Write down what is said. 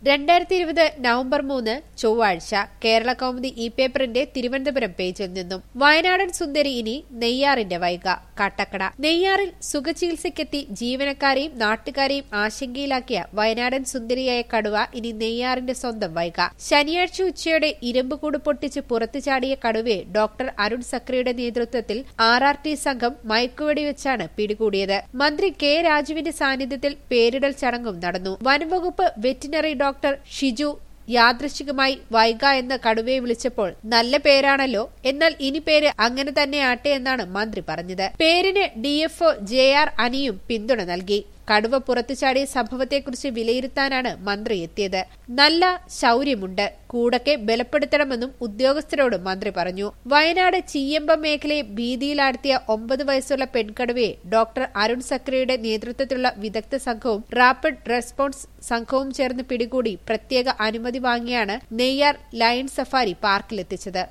രണ്ടായിരത്തി ഇരുപത് നവംബർ മൂന്ന് ചൊവ്വാഴ്ച കേരള കൗമുദി ഇ പേപ്പറിന്റെ തിരുവനന്തപുരം പേജിൽ നിന്നും വയനാടൻ സുന്ദരി ഇനി നെയ്യാറിന്റെ വൈക കാട്ടക്കട നെയ്യാറിൽ സുഖചികിത്സയ്ക്കെത്തി ജീവനക്കാരെയും നാട്ടുകാരെയും ആശങ്കയിലാക്കിയ വയനാടൻ സുന്ദരിയായ കടുവ ഇനി നെയ്യാറിന്റെ സ്വന്തം വൈക ശനിയാഴ്ച ഉച്ചയോടെ ഇരുമ്പുകൂട് പൊട്ടിച്ച് പുറത്തു ചാടിയ കടുവയെ ഡോക്ടർ അരുൺ സക്രിയുടെ നേതൃത്വത്തിൽ ആർ ആർ ടി സംഘം മയക്കുവെടി വെച്ചാണ് പിടികൂടിയത് മന്ത്രി കെ രാജുവിന്റെ സാന്നിധ്യത്തിൽ പേരിടൽ ചടങ്ങും നടന്നു വനംവകുപ്പ് വെറ്റിനറി ഡോക്ടർ ഷിജു യാദൃശികമായി വൈഗ എന്ന കടുവയെ വിളിച്ചപ്പോൾ നല്ല പേരാണല്ലോ എന്നാൽ ഇനി പേര് അങ്ങനെ തന്നെ ആട്ടെ എന്നാണ് മന്ത്രി പറഞ്ഞത് പേരിന് ഡിഎഫ്ഒ ജെ ആർ അനിയും പിന്തുണ നൽകി കടുവ പുറത്തുചാടിയ സംഭവത്തെക്കുറിച്ച് വിലയിരുത്താനാണ് മന്ത്രി എത്തിയത് നല്ല ശൌര്യമുണ്ട് കൂടക്കെ ബലപ്പെടുത്തണമെന്നും ഉദ്യോഗസ്ഥരോട് മന്ത്രി പറഞ്ഞു വയനാട് ചീയമ്പം മേഖലയെ ഭീതിയിലാഴ്ത്തിയ ഒമ്പത് വയസ്സുള്ള പെൺകടുവയെ ഡോക്ടർ അരുൺ സക്രിയുടെ നേതൃത്വത്തിലുള്ള വിദഗ്ധ സംഘവും റാപ്പിഡ് റെസ്പോൺസ് സംഘവും ചേർന്ന് പിടികൂടി പ്രത്യേക അനുമതി വാങ്ങിയാണ് നെയ്യാർ ലയൺ സഫാരി പാർക്കിലെത്തിച്ചത്